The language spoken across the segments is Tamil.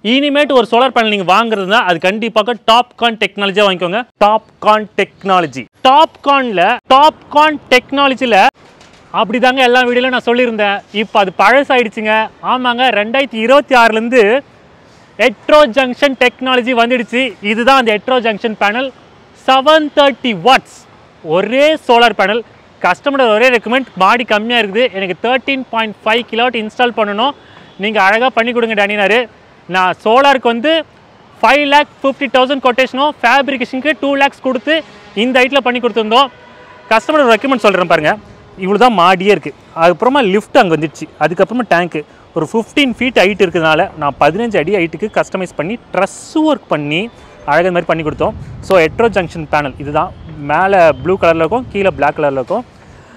இனிமேட்டு ஒரு சோலார் பேனல் நீங்கள் வாங்குறதுனா அது கண்டிப்பாக டாப்கான் டெக்னாலஜியாக வாங்கிக்கோங்க டாப்கான் டெக்னாலஜி டாப்கானில் டாப்கான் டெக்னாலஜியில் அப்படிதாங்க எல்லா வீடியோலையும் நான் சொல்லியிருந்தேன் இப்போ அது பழசாயிடுச்சுங்க ஆமாங்க ரெண்டாயிரத்தி இருபத்தி ஆறுலேருந்து எட்ரோ ஜங்ஷன் டெக்னாலஜி வந்துடுச்சு இதுதான் அந்த hetero junction panel seven thirty watts ஒரே சோலார் பேனல் கஸ்டமரோட ஒரே ரெக்கமெண்ட் மாடி கம்மியாக இருக்குது எனக்கு thirteen point five kilowatt install பண்ணணும் நீங்கள் அழகாக பண்ணி கொடுங்க டேனினாரு நான் சோலாருக்கு வந்து ஃபைவ் லேக் ஃபிஃப்டி தௌசண்ட் கொட்டேஷனும் ஃபேப்ரிகேஷனுக்கு டூ லேக்ஸ் கொடுத்து இந்த ஹைட்டில் பண்ணி கொடுத்துருந்தோம் கஸ்டமர் ரெக்கமெண்ட் சொல்கிறேன் பாருங்க இவ்வளோ தான் மாடியே இருக்குது அதுக்கப்புறமா லிஃப்ட் அங்கே வந்துடுச்சு அதுக்கப்புறமா டேங்க்கு ஒரு ஃபிஃப்டீன் ஃபீட் ஹைட் இருக்கிறதுனால நான் பதினஞ்சு அடி ஹைட்டுக்கு கஸ்டமைஸ் பண்ணி ட்ரெஸ் ஒர்க் பண்ணி அழகாக இந்த மாதிரி பண்ணி கொடுத்தோம் ஸோ எட்ரோ ஜங்ஷன் பேனல் இதுதான் மேலே ப்ளூ கலரில் இருக்கும் கீழே Black கலரில் இருக்கும்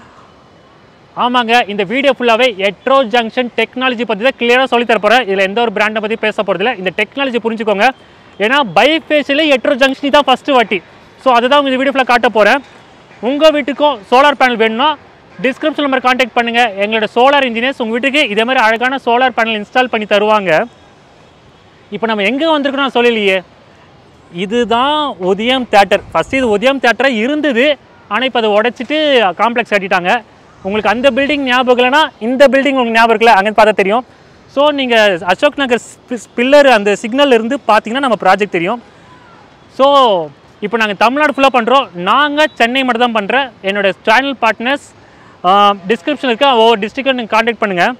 ஆமாங்க இந்த வீடியோ ஃபுல்லாகவே எட்ரோ ஜங்ஷன் டெக்னாலஜி பற்றி தான் கிளியராக சொல்லி தர போகிறேன் இதில் எந்த ஒரு பிராண்டை பற்றி பேச போகிறதில்ல இந்த டெக்னாலஜி புரிஞ்சுக்கோங்க ஏன்னா பைஃபேஷியலே எட்ரோ ஜங்ஷன் தான் ஃபஸ்ட்டு வாட்டி ஸோ அதுதான் உங்க இந்த வீடியோ ஃபுல்லாக காட்ட போகிறேன் உங்கள் வீட்டுக்கும் சோலார் பேனல் வேணும்னா டிஸ்கிரிப்ஷன் நம்பர் காண்டாக்ட் பண்ணுங்கள் எங்களோட சோலார் இன்ஜினியர்ஸ் உங்கள் வீட்டுக்கு இதே மாதிரி அழகான சோலார் பேனல் இன்ஸ்டால் பண்ணி தருவாங்க இப்போ நம்ம எங்கே வந்திருக்கோம் நான் சொல்லலையே இதுதான் உதயம் தேட்டர் ஃபஸ்ட்டு இது உதயம் தேட்டராக இருந்தது ஆனால் இப்போ அதை உடைச்சிட்டு காம்ப்ளெக்ஸ் கட்டிட்டாங்க உங்களுக்கு அந்த பில்டிங் ஞாபகம் இல்லைன்னா இந்த பில்டிங் உங்களுக்கு ஞாபகம் இருக்குல்ல அங்கே பார்த்தா தெரியும் ஸோ நீங்கள் அசோக் நகர் பில்லர் அந்த சிக்னல் இருந்து பார்த்தீங்கன்னா நம்ம ப்ராஜெக்ட் தெரியும் ஸோ இப்போ நாங்கள் தமிழ்நாடு ஃபுல்லாக பண்ணுறோம் நாங்கள் சென்னை மட்டும் தான் பண்ணுறேன் என்னோட சேனல் பார்ட்னர்ஸ் டிஸ்கிரிப்ஷன் இருக்க ஒவ்வொரு டிஸ்ட்ரிக்டும் நீங்கள் காண்டாக்ட் பண்ணுங்கள்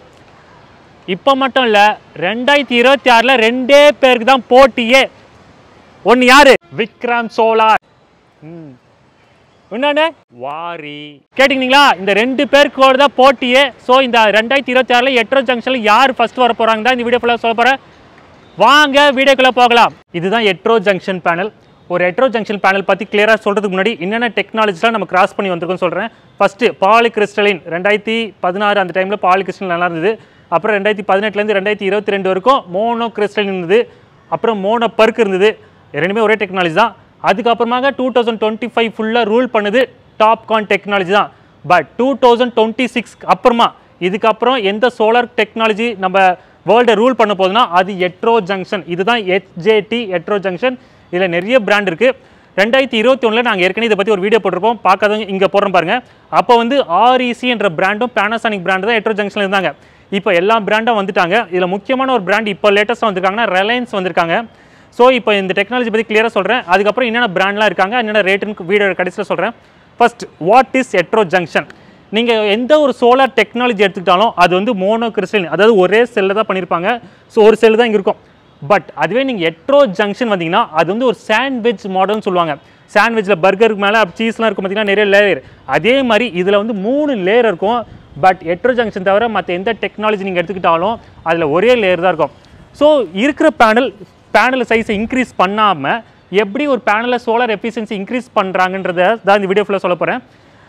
இப்போ மட்டும் இல்லை ரெண்டாயிரத்தி இருபத்தி ஆறில் ரெண்டே பேருக்கு தான் போட்டியே ஒன்று யாரு விக்ரம் சோலார் ம் என்னண்ணே வாரி கேட்டிங்களா இந்த ரெண்டு பேருக்கோட தான் போட்டியே ஸோ இந்த ரெண்டாயிரத்தி இருபத்தி ஆறில் எட்ரோ ஜங்ஷனில் யார் ஃபர்ஸ்ட் வர போகிறாங்க தான் இந்த வீடியோ ஃபுல்லாக சொல்ல போகிறேன் வாங்க வீடியோக்குள்ளே போகலாம் இதுதான் எட்ரோ ஜங்ஷன் பேனல் ஒரு எட்ரோ ஜங்ஷன் பேனல் பற்றி கிளியராக சொல்கிறதுக்கு முன்னாடி என்னென்ன டெக்னாலஜிலாம் நம்ம கிராஸ் பண்ணி வந்திருக்கோம்னு சொல்கிறேன் ஃபஸ்ட்டு பாலி கிறிஸ்டலின் ரெண்டாயிரத்தி பதினாறு அந்த டைமில் பாலி கிறிஸ்டல் நல்லா இருந்தது அப்புறம் ரெண்டாயிரத்தி பதினெட்டுலேருந்து ரெண்டாயிரத்தி இருபத்தி ரெண்டு வரைக்கும் மோனோ கிறிஸ்டலின் இருந்தது அப்புறம் மோனோ பர்க் இருந்தது ரெண்டுமே ஒரே டெக்னாலஜி தான் அதுக்கப்புறமாக டூ தௌசண்ட் டுவெண்ட்டி ஃபைவ் ஃபுல்லாக ரூல் பண்ணுது டாப்கான் டெக்னாலஜி தான் but two thousand twenty six அப்புறமா இதுக்கப்புறம் எந்த சோலார் டெக்னாலஜி நம்ம வேர்ல்டை ரூல் பண்ண போகுதுன்னா அது எட்ரோ ஜங்ஷன் இதுதான் ஹெச்ஜேடி எட்ரோ ஜங்ஷன் இதில் நிறைய பிராண்ட் இருக்குது ரெண்டாயிரத்தி இருபத்தி ஒன்றில் நாங்கள் ஏற்கனவே இதை பற்றி ஒரு வீடியோ போட்டிருப்போம் பார்க்காதவங்க இங்கே போடுறோம் பாருங்க அப்போ வந்து ஆர்இசி என்ற பிராண்டும் பேனாசானிக் பிராண்டு தான் எட்ரோ ஜங்ஷனில் இருந்தாங்க இப்போ எல்லா பிராண்டும் வந்துட்டாங்க இதில் முக்கியமான ஒரு பிராண்ட் இப்போ லேட்டஸ்ட்டாக வந்திருக்காங்கன்னா ரிலையன்ஸ் வந்திருக்காங்க ஸோ இப்போ இந்த டெக்னாலஜி பற்றி கிளியராக சொல்கிறேன் அதுக்கப்புறம் என்னென்ன பிராண்ட்லாம் இருக்காங்க என்னென்ன ரேட்டுன்னு வீடியோ கடைசியில் சொல்கிறேன் first what is hetero junction நீங்கள் எந்த ஒரு சோலார் டெக்னாலஜி எடுத்துக்கிட்டாலும் அது வந்து மோனோ கிறிஸ்டலின் அதாவது ஒரே செல்லில் தான் பண்ணியிருப்பாங்க ஸோ ஒரு செல் தான் இங்கே இருக்கும் பட் அதுவே நீங்கள் எட்ரோ ஜங்ஷன் வந்தீங்கன்னா அது வந்து ஒரு சாண்ட்விச் மாடல்னு சொல்லுவாங்க சாண்ட்விச்சில் பர்கருக்கு மேலே சீஸ்லாம் இருக்கும் பார்த்தீங்கன்னா நிறைய லேயர் அதே மாதிரி இதில் வந்து மூணு லேயர் இருக்கும் பட் எட்ரோ ஜங்ஷன் தவிர மற்ற எந்த டெக்னாலஜி நீங்கள் எடுத்துக்கிட்டாலும் அதில் ஒரே லேயர் தான் இருக்கும் ஸோ இருக்கிற பேனல் பேனல் சைஸை இன்க்ரீஸ் பண்ணாமல் எப்படி ஒரு பேனலில் சோலார் எஃபிஷியன்சி இன்க்ரீஸ் பண்ணுறாங்கன்றத தான் இந்த வீடியோ ஃபுல்லாக சொல்ல போகிறேன்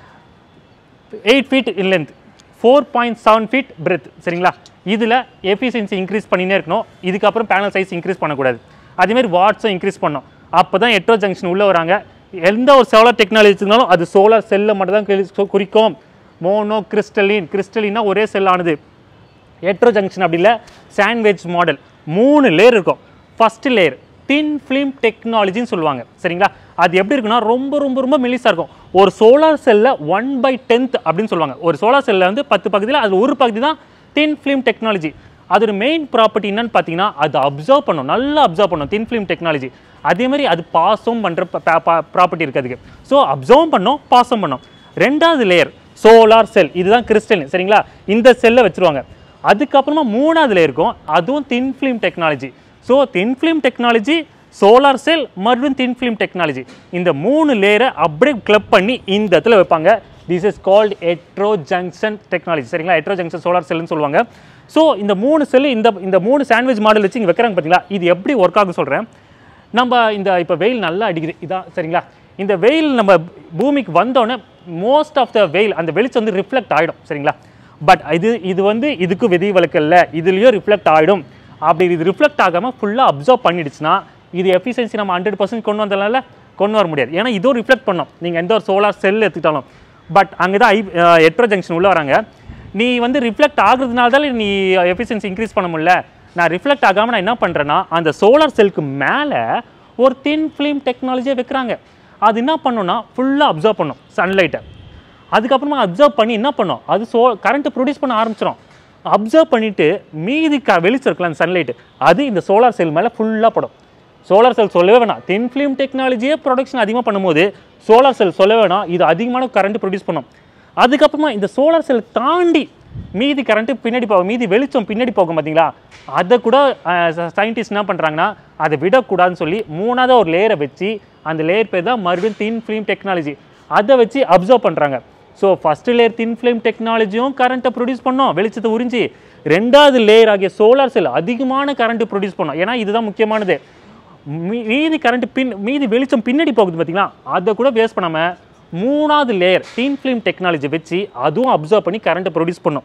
eight feet in length four point seven feet breadth சரிங்களா இதில் எஃபிஷியன்சி இன்க்ரீஸ் பண்ணினே இருக்கணும் இதுக்கப்புறம் பேனல் சைஸ் இன்க்ரீஸ் பண்ணக்கூடாது அதேமாதிரி வாட்ஸும் இன்க்ரீஸ் பண்ணணும் அப்போ தான் எட்ரோ ஜங்ஷன் உள்ளே வராங்க எந்த ஒரு சோலார் டெக்னாலஜி இருந்தாலும் அது சோலார் செல்லை மட்டும் தான் குறி- குறிக்கும் மோனோ கிறிஸ்டலின் கிறிஸ்டலின்னா ஒரே செல் ஆனது எட்ரோ ஜங்ஷன் அப்படி இல்லை சாண்ட்விச் மாடல் மூணு லேயர் இருக்கும் ஃபர்ஸ்ட் லேயர் தின் ஃபிலிம் டெக்னாலஜின்னு சொல்லுவாங்க சரிங்களா அது எப்படி இருக்குன்னா ரொம்ப ரொம்ப ரொம்ப மெலிசாக இருக்கும் ஒரு சோலார் செல்லில் ஒன் பை டென்த் அப்படின்னு சொல்லுவாங்க ஒரு சோலார் செல்லில் வந்து பத்து பகுதியில் அது ஒரு பகுதி தான் தின் ஃபிலிம் டெக்னாலஜி அதோட மெயின் ப்ராப்பர்ட்டி என்னன்னு பார்த்தீங்கன்னா அது அப்சர்வ் பண்ணும் நல்லா அப்சர்வ் பண்ணும் தின் ஃபிலிம் டெக்னாலஜி அதே மாதிரி அது பாஸும் பண்ணுற ப்ராப்பர்ட்டி இருக்குது அதுக்கு ஸோ அப்சர்வும் பண்ணும் பாஸும் பண்ணும் ரெண்டாவது லேயர் சோலார் செல் இதுதான் கிறிஸ்டல் சரிங்களா இந்த செல்லை வச்சுருவாங்க அதுக்கப்புறமா மூணாவது லேயர் இருக்கும் அதுவும் thin film technology so thin film technology solar cell மறுபடியும் தின் ஃபிலிம் டெக்னாலஜி இந்த மூணு லேயரை அப்படியே கிளப் பண்ணி இந்த இடத்துல வைப்பாங்க this is called hetero junction technology சரிங்களா எட்ரோ ஜங்ஷன் சோலார் செல்னு சொல்லுவாங்க ஸோ இந்த மூணு செல் இந்த இந்த மூணு சாண்ட்விச் மாடல் வச்சு இங்கே வைக்கிறாங்க பார்த்தீங்களா இது எப்படி ஒர்க் ஆகும் சொல்கிறேன் நம்ம இந்த இப்போ வெயில் நல்லா அடிக்குது இதான் சரிங்களா இந்த வெயில் நம்ம பூமிக்கு வந்தோடனே மோஸ்ட் ஆஃப் த வெயில் அந்த வெளிச்சம் வந்து ரிஃப்ளெக்ட் ஆகிடும் சரிங்களா பட் இது இது வந்து இதுக்கு விதி வழக்கல்ல இதுலேயும் ரிஃப்ளெக்ட் ஆகிடும் அப்படி இது ரிஃப்ளெக்ட் ஆகாமல் ஃபுல்லாக அப்சர்வ் பண்ணிடுச்சுன்னா இது எஃபிஷியன்சி நம்ம ஹண்ட்ரட் பர்சன்ட் கொண்டு வந்ததுனால கொண்டு வர முடியாது ஏன்னா இதுவும் ரிஃப்ளெக்ட் பண்ணும் நீங்கள் எந்த ஒரு சோலார் செல் எடுத்துக்கிட்டாலும் பட் அங்கே தான் ஐ எட்ரோ ஜங்ஷன் உள்ளே வராங்க நீ வந்து ரிஃப்ளெக்ட் ஆகுறதுனால தான் நீ எஃபிஷியன்சி இன்க்ரீஸ் பண்ண முடியல நான் ரிஃப்ளெக்ட் ஆகாமல் நான் என்ன பண்ணுறேன்னா அந்த சோலார் செல்லுக்கு மேலே ஒரு தின் ஃபிலிம் டெக்னாலஜியை வைக்கிறாங்க அது என்ன பண்ணுன்னா ஃபுல்லாக அப்சர்வ் பண்ணும் சன்லைட்டை அதுக்கப்புறமா அப்சர்வ் பண்ணி என்ன பண்ணும் அது சோ கரண்ட்டு ப்ரொடியூஸ் பண்ண ஆரம்பிச்சிடும் அப்சர்வ் பண்ணிவிட்டு மீதி க வெளிச்சம் இருக்குல்ல அந்த சன்லைட்டு அது இந்த சோலார் செல் மேலே ஃபுல்லாக படும் சோலார் செல் சொல்லவே வேணாம் தென் ஃபிலிம் டெக்னாலஜியே ப்ரொடக்ஷன் அதிகமாக பண்ணும்போது சோலார் செல் சொல்லவே வேணாம் இது அதிகமான கரண்ட் ப்ரொடியூஸ் பண்ணும் அதுக்கப்புறமா இந்த சோலார் செல் தாண்டி மீதி கரண்ட்டு பின்னாடி போகும் மீதி வெளிச்சம் பின்னாடி போகும் பார்த்தீங்களா அதை கூட சயின்டிஸ்ட் என்ன பண்ணுறாங்கன்னா அதை விடக்கூடாதுன்னு சொல்லி மூணாவது ஒரு லேயரை வச்சு அந்த லேயர் பேர் தான் மறுபடியும் தின் ஃபிலிம் டெக்னாலஜி அதை வச்சு அப்சர்வ் பண்ணுறாங்க so first layer thin film டெக்னாலஜியும் கரண்ட்டை ப்ரொடியூஸ் பண்ணோம் வெளிச்சத்தை உறிஞ்சி ரெண்டாவது லேயர் ஆகிய சோலார் செல் அதிகமான கரண்ட் ப்ரொடியூஸ் பண்ணோம் ஏன்னா இதுதான் முக்கியமானது மீ- மீதி கரண்ட் பின் மீதி வெளிச்சம் பின்னாடி போகுது பார்த்தீங்களா அதை கூட வேஸ்ட் பண்ணாமல் மூணாவது லேயர் டீன் ஃபிலிம் டெக்னாலஜி வச்சு அதுவும் அப்சர்வ் பண்ணி கரண்ட்டை ப்ரொடியூஸ் பண்ணும்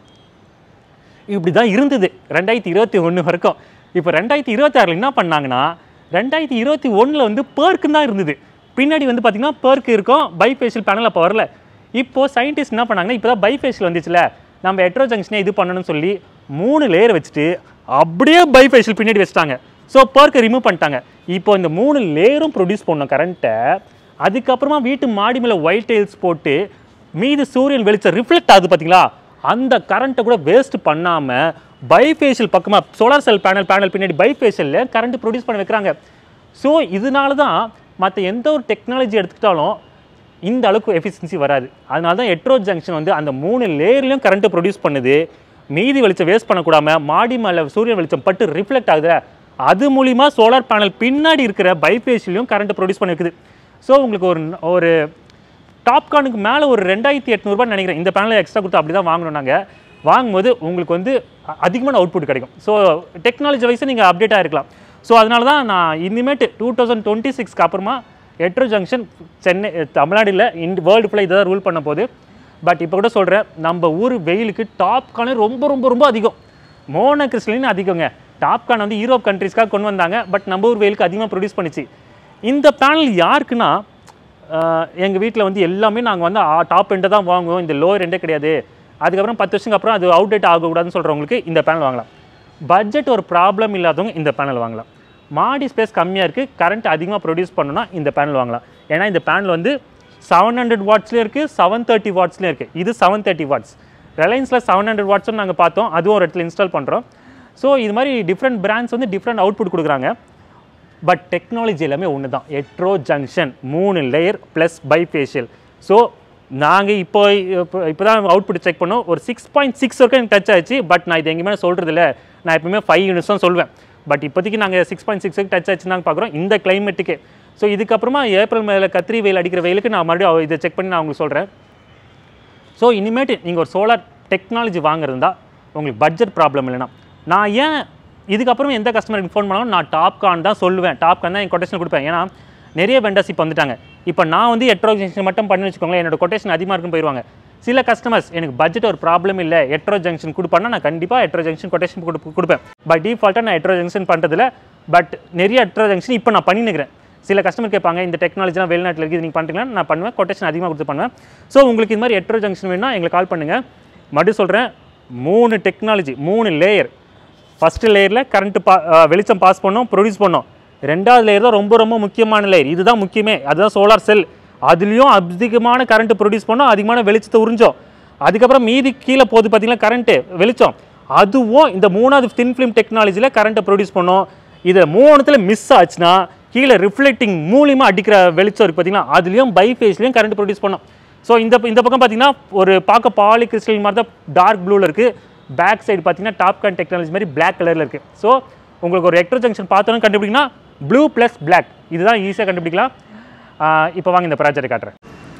இப்படி தான் இருந்தது ரெண்டாயிரத்தி இருபத்தி ஒன்று வரைக்கும் இப்போ ரெண்டாயிரத்தி இருபத்தாறில் என்ன பண்ணாங்கன்னா ரெண்டாயிரத்தி இருபத்தி ஒன்றில் வந்து பேர்க்குன்னு தான் இருந்தது பின்னாடி வந்து பார்த்தீங்கன்னா பேர்க்கு இருக்கும் பைஃபேஷியல் பேனல் அப்போ வரல இப்போது சயின்டிஸ்ட் என்ன பண்ணாங்கன்னா இப்போ தான் பைஃபேஷியல் வந்துச்சுல நம்ம ஹெட்ரோ ஜங்ஷனே இது பண்ணணும்னு சொல்லி மூணு லேயர் வச்சுட்டு அப்படியே பைஃபேஷியல் பின்னாடி வச்சுட்டாங்க ஸோ பேர்க்கை ரிமூவ் பண்ணிட்டாங்க இப்போ இந்த மூணு லேயரும் ப்ரொடியூஸ் பண்ண கரண்ட்டை அதுக்கப்புறமா வீட்டு மாடி மேலே ஒயிட் டைல்ஸ் போட்டு மீது சூரியன் வெளிச்சம் ரிஃப்ளெக்ட் ஆகுது பார்த்தீங்களா அந்த கரண்ட்டை கூட வேஸ்ட் பண்ணாமல் பைஃபேஷியல் பக்கமாக சோலார் செல் பேனல் பேனல் பின்னாடி பைஃபேஷியலில் கரண்ட் ப்ரொடியூஸ் பண்ண வைக்கிறாங்க ஸோ இதனால தான் மற்ற எந்த ஒரு டெக்னாலஜி எடுத்துக்கிட்டாலும் இந்த அளவுக்கு எஃபிஷியன்சி வராது அதனால தான் எட்ரோ ஜங்ஷன் வந்து அந்த மூணு லேயர்லையும் கரண்ட்டை ப்ரொடியூஸ் பண்ணுது மீதி வெளிச்சம் வேஸ்ட் பண்ணக்கூடாம மாடி மேலே சூரியன் வெளிச்சம் பட்டு ரிஃப்ளெக்ட் ஆகுதுல அது மூலிமா சோலார் பேனல் பின்னாடி இருக்கிற பைஃபேஷியலையும் கரண்ட்டை ப்ரொடியூஸ் பண்ணி வைக்குது ஸோ உங்களுக்கு ஒரு ஒரு டாப்கானுக்கு மேலே ஒரு ரெண்டாயிரத்தி எட்நூறுபா நினைக்கிறேன் இந்த பேனலை எக்ஸ்ட்ரா கொடுத்து அப்படி தான் வாங்கணும் நாங்கள் வாங்கும்போது உங்களுக்கு வந்து அ- அதிகமான அவுட்புட் கிடைக்கும் ஸோ டெக்னாலஜி வைஸ் நீங்கள் அப்டேட்டாக இருக்கலாம் ஸோ அதனால தான் நான் இனிமேட்டு டூ தௌசண்ட் டுவெண்ட்டி சிக்ஸ்க்கு அப்புறமா எட்ரோ ஜங்ஷன் சென்னை தமிழ்நாடுல இந்த வேர்ல்டு ஃபுல்லாக இதை தான் ரூல் பண்ண போகுது பட் இப்போ கூட சொல்கிறேன் நம்ம ஊர் வெயிலுக்கு டாப்கானே ரொம்ப ரொம்ப ரொம்ப அதிகம் மோனோ கிறிஸ்டலின் அதிகங்க டாப்கான் வந்து யூரோப் கண்ட்ரீஸ்க்காக கொண்டு வந்தாங்க பட் நம்ம ஊர் வெயிலுக்கு அதிகமாக ப்ரொடியூஸ் பண்ணிச்சு இந்த பேனல் யாருக்குன்னா எங்கள் வீட்டில் வந்து எல்லாமே நாங்கள் வந்து டாப் எண்டை தான் வாங்குவோம் இந்த லோயர் எண்டே கிடையாது அதுக்கப்புறம் பத்து வருஷத்துக்கு அப்புறம் அது அவுடேட் ஆகக்கூடாதுன்னு சொல்கிறவங்களுக்கு இந்த பேனல் வாங்கலாம் பட்ஜெட் ஒரு ப்ராப்ளம் இல்லாதவங்க இந்த பேனல் வாங்கலாம் மாடி ஸ்பேஸ் கம்மியாக இருக்குது கரண்ட் அதிகமாக ப்ரொடியூஸ் பண்ணணும்னா இந்த பேனல் வாங்கலாம் ஏன்னா இந்த பேனல் வந்து செவன் ஹண்ட்ரட் வாட்ஸ்லேயும் இருக்குது செவன் தேர்ட்டி வாட்ஸ்லேயும் இருக்குது இது செவன் தேர்ட்டி வாட்ஸ் ரிலையன்ஸில் செவன் ஹண்ட்ரட் வாட்ஸும் நாங்கள் பார்த்தோம் அதுவும் ஒரு இடத்துல இன்ஸ்டால் பண்ணுறோம் ஸோ இது மாதிரி டிஃப்ரெண்ட் பிராண்ட்ஸ் வந்து டிஃப்ரெண்ட் அவுட்புட் கொடுக்குறாங்க பட் டெக்னாலஜி எல்லாமே ஒன்று தான் எட்ரோ ஜங்ஷன் மூணு லேயர் ப்ளஸ் பைஃபேஷியல் ஸோ நாங்கள் இப்போ இப்போ இப்போ தான் அவுட்புட் செக் பண்ணோம் ஒரு சிக்ஸ் பாயிண்ட் சிக்ஸ் வரைக்கும் எனக்கு டச் ஆச்சு பட் நான் இது எங்கேயுமே சொல்கிறது இல்லை நான் எப்பவுமே ஃபைவ் யூனிட்ஸ் தான் சொல்லுவேன் பட் இப்போதைக்கு நாங்கள் சிக்ஸ் பாயிண்ட் சிக்ஸ் டச் ஆச்சுன்னு நாங்கள் பார்க்குறோம் இந்த கிளைமேட்டுக்கு ஸோ இதுக்கப்புறமா ஏப்ரல் மேலே கத்திரி வெயில் அடிக்கிற வெயிலுக்கு நான் மறுபடியும் இதை செக் பண்ணி நான் உங்களுக்கு சொல்கிறேன் ஸோ இனிமேட்டு நீங்கள் ஒரு சோலார் டெக்னாலஜி வாங்குறதா உங்களுக்கு பட்ஜெட் ப்ராப்ளம் இல்லைனா நான் ஏன் இதுக்கப்புறம் எந்த கஸ்டமருக்கு ஃபோன் பண்ணாலும் நான் டாப்கான் தான் சொல்லுவேன் டாப்கான் தான் என் கொட்டேஷன் கொடுப்பேன் ஏன்னா நிறைய வெண்டர்ஸ் இப்போ வந்துட்டாங்க இப்போ நான் வந்து எட்ரோ ஜங்ஷன் மட்டும் பண்ணி வச்சுக்கோங்களேன் என்னோட கொட்டேஷன் அதிகமாக இருக்குன்னு போயிடுவாங்க சில கஸ்டமர்ஸ் எனக்கு பட்ஜெட் ஒரு ப்ராப்ளம் இல்லை எட்ரோ ஜங்ஷன் கொடுப்பேன்னா நான் கண்டிப்பாக எட்ரோ ஜங்ஷன் கொட்டேஷன் கொடுப்பேன் பை டிஃபால்ட்டாக நான் எட்ரோ ஜங்ஷன் பண்ணுறதில்ல பட் நிறைய எட்ரோ ஜங்ஷன் இப்போ நான் பண்ணினுக்கிறேன் சில கஸ்டமர் கேட்பாங்க இந்த டெக்னாலஜிலாம் வெளிநாட்டில் இருக்குது நீங்கள் பண்ணுறீங்களா நான் பண்ணுவேன் கொட்டேஷன் அதிகமாக கொடுத்து பண்ணுவேன் ஸோ உங்களுக்கு இது மாதிரி எட்ரோ ஜங்ஷன் வேணும்னா எங்களுக்கு கால் பண்ணுங்கள் மறுபடியும் சொல்கிறேன் மூணு டெக்னாலஜி மூணு லேயர் ஃபஸ்ட்டு லேயரில் கரண்ட்டு பா அஹ் வெளிச்சம் பாஸ் பண்ணோம் ப்ரொடியூஸ் பண்ணோம் ரெண்டாவது லேயர் தான் ரொம்ப ரொம்ப முக்கியமான லேயர் இதுதான் முக்கியமே அதுதான் சோலார் செல் அதுலேயும் அதிகமான கரண்ட்டு ப்ரொடியூஸ் பண்ணோம் அதிகமான வெளிச்சத்தை உறிஞ்சோம் அதுக்கப்புறம் மீதி கீழே போகுது பார்த்தீங்களா கரண்ட்டு வெளிச்சம் அதுவும் இந்த மூணாவது தின் ஃபிலிம் டெக்னாலஜியில் கரண்ட்டை ப்ரொடியூஸ் பண்ணோம் இதை மூணுத்தில் மிஸ் ஆச்சுன்னா கீழே ரிஃப்ளெக்டிங் மூலியமாக அடிக்கிற வெளிச்சம் இருக்குது பார்த்தீங்களா அதுலேயும் பைஃபேஸ்லேயும் கரண்ட் ப்ரொடியூஸ் பண்ணோம் ஸோ இந்த இந்த பக்கம் பார்த்தீங்கன்னா ஒரு பார்க்க பாலி கிறிஸ்டல் மாதிரி தான் டார்க் ப்ளூவில் இருக்குது பேக் சைடு பார்த்தீங்கன்னா டாப் கான் டெக்னாலஜி மாதிரி பிளாக் கலரில் இருக்குது ஸோ உங்களுக்கு ஒரு எக்ட்ரோ ஜங்ஷன் பார்த்தோன்னு கண்டுபிடிக்கனா ப்ளூ ப்ளஸ் பிளாக் இதுதான் ஈஸியாக கண்டுபிடிக்கலாம் இப்போ வாங்க இந்த ப்ராஜெக்ட் காட்டுறேன்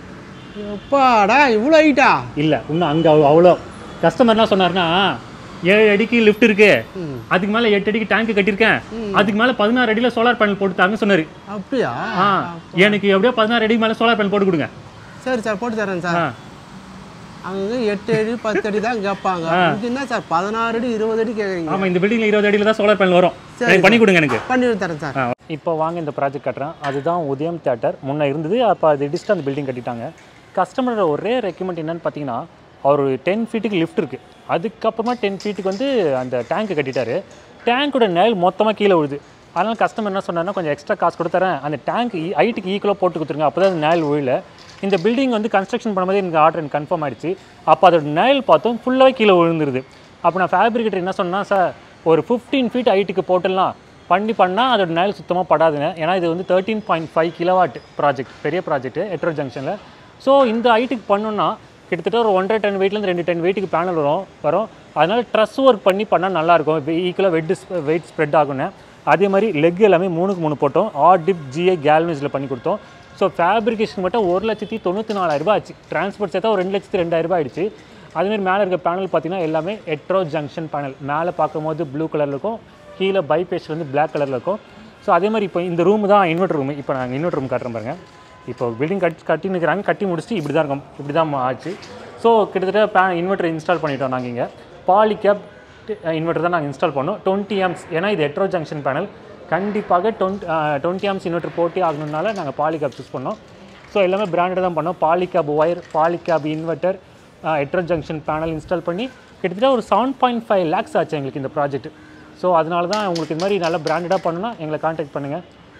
எப்பாடா இவ்வளோ ஹைட்டா இல்லை இன்னும் அங்கே அவ்வளோ கஸ்டமர் என்ன சொன்னார்னா ஏழு அடிக்கு லிஃப்ட் இருக்கு அதுக்கு மேலே எட்டு அடிக்கு டேங்க் கட்டியிருக்கேன் அதுக்கு மேலே பதினாறு அடியில் சோலார் பேனல் போட்டுத்தாங்க சொன்னார் அப்படியா ஆ எனக்கு எப்படியோ பதினாறு அடிக்கு மேலே சோலார் பேனல் போட்டு கொடுங்க சரி சார் போட்டு தரேன் சார் ஆ அங்கே எட்டு அடி பத்து அடி தான் கேட்பாங்க இங்கே என்ன சார் பதினாறு அடி இருபது அடி கேட்குறீங்க ஆமாம் இந்த பில்டிங்கில் இருபது அடியில் தான் சோலார் பேனல் வரும் எனக்கு பண்ணி கொடுங்க எனக்கு பண்ணி தரேன் சார் இப்போ வாங்க இந்த ப்ராஜெக்ட் கட்டுறேன் அதுதான் உதயம் தேட்டர் முன்னே இருந்தது அப்போ அது இடிச்சுட்டு அந்த பில்டிங் கட்டிட்டாங்க கஸ்டமரோட ஒரே ரெக்கமெண்ட் என்னன்னு பார்த்தீங்கன்னா அவர் டென் ஃபீட்டுக்கு லிஃப்ட் இருக்குது அதுக்கப்புறமா டென் ஃபீட்டுக்கு வந்து அந்த டேங்க் கட்டிட்டாரு டேங்கோட நெல் மொத்தமாக கீழே விழுது அதனால் கஸ்டமர் என்ன சொன்னார்னா கொஞ்சம் எக்ஸ்ட்ரா காசு கொடுத்து தரேன் அந்த டேங்க் ஹைட்டுக்கு ஈக்குவலாக போட்டு கொடுத்துருங்க அப்போ தான் நெல் விழல இந்த பில்டிங் வந்து கன்ஸ்ட்ரக்ஷன் பண்ணும்போது எனக்கு ஆர்டர் எனக்கு கன்ஃபார்ம் ஆயிடுச்சு அப்போ அதோட நெல் பார்த்தோம் ஃபுல்லாகவே கீழே விழுந்துருது அப்போ நான் ஃபேப்ரிகேட்டர் என்ன சொன்னா சார் ஒரு ஃபிஃப்டீன் ஃபீட் ஹைட்டுக்கு போட்டுடலாம் பண்ணி பண்ணால் அதோட நெல் சுத்தமாக படாதுங்க ஏன்னா இது வந்து thirteen point five kilowatt project பெரிய ப்ராஜெக்ட் எட்ரோ ஜங்ஷனில் ஸோ இந்த ஹைட்டுக்கு பண்ணோன்னா கிட்டத்தட்ட ஒரு ஒன்றரை டன் வெயிட்லேருந்து ரெண்டு டன் வெயிட்டுக்கு பேனல் வரும் வரும் அதனால் ட்ரெஸ் ஒர்க் பண்ணி பண்ணால் நல்லாயிருக்கும் ஈக்குவலாக வெட் வெயிட் ஸ்ப்ரெட் ஆகுன்னு அதே மாதிரி லெக் எல்லாமே மூணுக்கு மூணு போட்டோம் ஆர் டிப் ஜிஐ கேல்வனிஸில் பண்ணி கொடுத்தோம் ஸோ ஃபேப்ரிகேஷன் மட்டும் ஒரு லட்சத்தி தொண்ணூற்றி நாலாயிரரூபா ஆச்சு டிரான்ஸ்போர்ட் சேர்த்தா ஒரு ரெண்டு லட்சத்தி ரெண்டாயிரரூபா ஆயிடுச்சு அதேமாதிரி மேலே இருக்க பேனல் பார்த்தீங்கன்னா எல்லாமே எட்ரோ ஜங்ஷன் பேனல் மேலே பார்க்கும்போது ப்ளூ கலரில் இருக்கும் கீழே பைபேஸ் வந்து Black கலரில் இருக்கும் ஸோ அதே மாதிரி இப்போ இந்த ரூம் தான் இன்வெர்டர் ரூம் இப்போ நாங்கள் இன்வெர்டர் ரூம் காட்டுறோம் பாருங்க இப்போ பில்டிங் கட்டி கட்டி நிற்கிறாங்க கட்டி முடிச்சுட்டு இப்படி தான் இருக்கும் இப்படி தான் ஆச்சு ஸோ கிட்டத்தட்ட பே இன்வெர்டர் இன்ஸ்டால் பண்ணிட்டோம் நாங்கள் இங்கே பாலிகேப் இன்வெர்டர் தான் நாங்கள் இன்ஸ்டால் பண்ணோம் டுவெண்ட்டி ஆம்ஸ் ஏன்னா இது எட்ரோ ஜங்ஷன் பேனல் கண்டிப்பாக டுவெண்ட் டுவெண்ட்டி ஆம்ஸ் இன்வெர்டர் போட்டி ஆகணுனால நாங்கள் பாலிகேப் சூஸ் பண்ணோம் ஸோ எல்லாமே பிராண்டட் தான் பண்ணோம் Polycab wire Polycab inverter hetero junction panel install பண்ணி கிட்டத்தட்ட ஒரு செவன் பாயிண்ட் ஃபைவ் லேக்ஸ் ஆச்சு எங்களுக்கு இந்த ப்ராஜெக்ட் ஸோ அதனால தான் உங்களுக்கு இந்த மாதிரி நல்லா பிராண்டடாக பண்ணணும்னா எங்களை காண்டாக்ட் பண்ணுங்கள்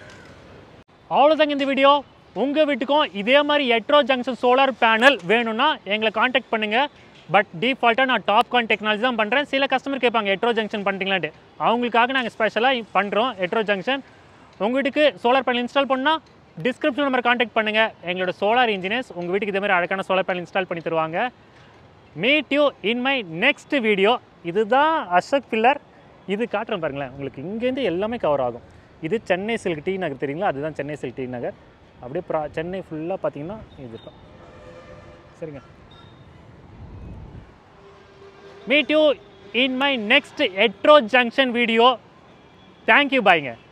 அவ்வளோதாங்க இந்த வீடியோ உங்கள் வீட்டுக்கும் இதே மாதிரி எட்ரோ ஜங்ஷன் சோலார் பேனல் வேணும்னா எங்களை காண்டாக்ட் பண்ணுங்கள் பட் டிஃபால்ட்டாக நான் டாப்கான் டெக்னாலஜி தான் பண்ணுறேன் சில கஸ்டமர் கேட்பாங்க எட்ரோ ஜங்ஷன் பண்ணுறீங்களான்ட்டு அவங்களுக்காக நாங்கள் ஸ்பெஷலாக பண்ணுறோம் எட்ரோ ஜங்ஷன் உங்கள் வீட்டுக்கு சோலார் பேனல் இன்ஸ்டால் பண்ணால் டிஸ்கிரிப்ஷன் நம்பர் காண்டாக்ட் பண்ணுங்கள் எங்களோட சோலார் இன்ஜினியர்ஸ் உங்கள் வீட்டுக்கு இதே மாதிரி அழகான சோலார் பேனல் இன்ஸ்டால் பண்ணி தருவாங்க meet you in my next video இதுதான் அசோக் பில்லர் இது காட்டுறேன் பாருங்களேன் உங்களுக்கு இங்கேருந்து எல்லாமே கவர் ஆகும் இது சென்னை சில்க் டி நகர் தெரியுங்களா அதுதான் சென்னை சில்க் டி நகர் அப்படியே ப்ரா சென்னை ஃபுல்லாக பார்த்தீங்கன்னா இது இருக்கும் சரிங்க meet you in my next hetero junction video thank you பாய்ங்க